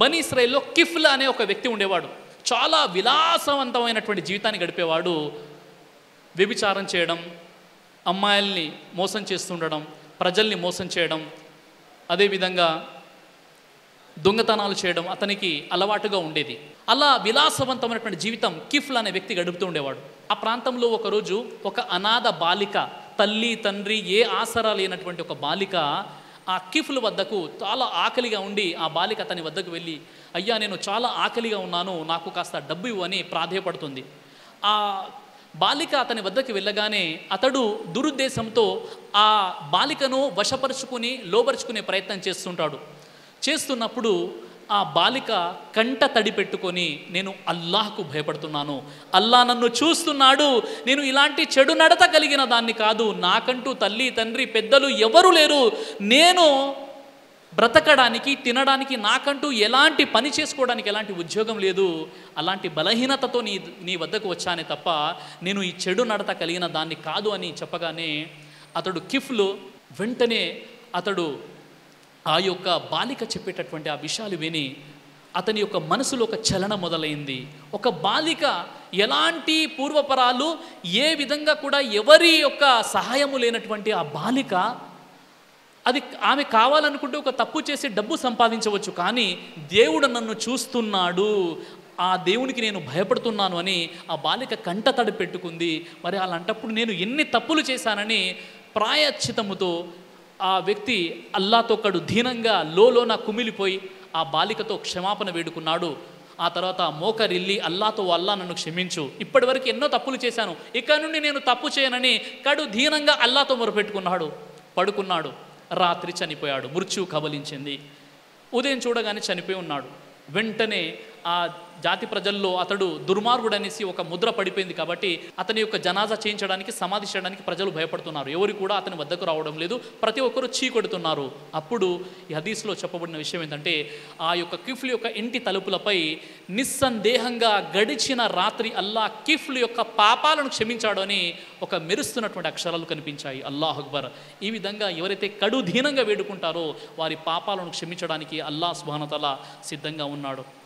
బనీ ఇస్రాయిల్లో కిఫ్ల్ అనే ఒక వ్యక్తి ఉండేవాడు చాలా విలాసవంతమైనటువంటి జీవితాన్ని గడిపేవాడు వ్యభిచారం చేయడం అమ్మాయిల్ని మోసం చేస్తుండడం ప్రజల్ని మోసం చేయడం అదేవిధంగా దొంగతనాలు చేయడం అతనికి అలవాటుగా ఉండేది అలా విలాసవంతమైనటువంటి జీవితం కిఫ్ల్ అనే వ్యక్తి గడుపుతూ ఉండేవాడు ఆ ప్రాంతంలో ఒకరోజు ఒక అనాథ బాలిక తల్లి తండ్రి ఏ ఆసరా లేనటువంటి ఒక బాలిక ఆ కిఫ్ల్ వద్దకు చాలా ఆకలిగా ఉండి ఆ బాలిక అతని వద్దకు వెళ్ళి అయ్యా నేను చాలా ఆకలిగా ఉన్నాను నాకు కాస్త డబ్బు ఇవ్వు అని ప్రాధేయపడుతుంది ఆ బాలిక అతని వద్దకు వెళ్ళగానే అతడు దురుద్దేశంతో ఆ బాలికను వశపరుచుకుని లోబరుచుకునే ప్రయత్నం చేస్తుంటాడు చేస్తున్నప్పుడు ఆ బాలిక కంట తడి పెట్టుకొని నేను అల్లాహ్కు భయపడుతున్నాను అల్లా నన్ను చూస్తున్నాడు నేను ఇలాంటి చెడు నడత కలిగిన దాన్ని కాదు నాకంటూ తల్లి తండ్రి పెద్దలు ఎవరు లేరు నేను బ్రతకడానికి తినడానికి నాకంటూ ఎలాంటి పని చేసుకోవడానికి ఎలాంటి ఉద్యోగం లేదు అలాంటి బలహీనతతో నీ నీ వద్దకు వచ్చానే తప్ప నేను ఈ చెడు నడత కలిగిన దాన్ని కాదు అని చెప్పగానే అతడు కిఫ్లు వెంటనే అతడు ఆ యొక్క బాలిక చెప్పేటటువంటి ఆ విషయాలు విని అతని యొక్క మనసులో ఒక చలన మొదలైంది ఒక బాలిక ఎలాంటి పూర్వపరాలు ఏ విధంగా కూడా ఎవరి యొక్క సహాయము లేనటువంటి ఆ బాలిక అది ఆమె కావాలనుకుంటే ఒక తప్పు చేసి డబ్బు సంపాదించవచ్చు కానీ దేవుడు నన్ను చూస్తున్నాడు ఆ దేవునికి నేను భయపడుతున్నాను అని ఆ బాలిక కంట తడి పెట్టుకుంది మరి అలాంటప్పుడు నేను ఎన్ని తప్పులు చేశానని ప్రాయశ్చితముతో ఆ వ్యక్తి అల్లాతో కడు దీనంగా లోలోన కుమిలిపోయి ఆ బాలికతో క్షమాపణ వేడుకున్నాడు ఆ తర్వాత మోకరిల్లి అల్లాతో అల్లా నన్ను క్షమించు ఇప్పటివరకు ఎన్నో తప్పులు చేశాను ఇక నుండి నేను తప్పు చేయనని కడు దీనంగా అల్లాతో మొరపెట్టుకున్నాడు పడుకున్నాడు రాత్రి చనిపోయాడు మృత్యు కబలించింది ఉదయం చూడగానే చనిపోయి ఉన్నాడు వెంటనే ఆ జాతి ప్రజల్లో అతడు దుర్మార్గుడనేసి ఒక ముద్ర పడిపోయింది కాబట్టి అతని యొక్క జనాజా చేయించడానికి సమాధి చేయడానికి ప్రజలు భయపడుతున్నారు ఎవరు కూడా అతని వద్దకు రావడం లేదు ప్రతి ఒక్కరూ చీకొడుతున్నారు అప్పుడు ఈ హదీస్లో చెప్పబడిన విషయం ఏంటంటే ఆ యొక్క కిఫ్ల్ యొక్క ఇంటి తలుపులపై నిస్సందేహంగా గడిచిన రాత్రి అల్లా కిఫ్ల్ యొక్క పాపాలను క్షమించాడు అని ఒక మెరుస్తున్నటువంటి అక్షరాలు కనిపించాయి అల్లాహ్ అక్బర్ ఈ విధంగా ఎవరైతే కడు దీనంగా వేడుకుంటారో వారి పాపాలను క్షమించడానికి అల్లా సుబానతల సిద్ధంగా ఉన్నాడు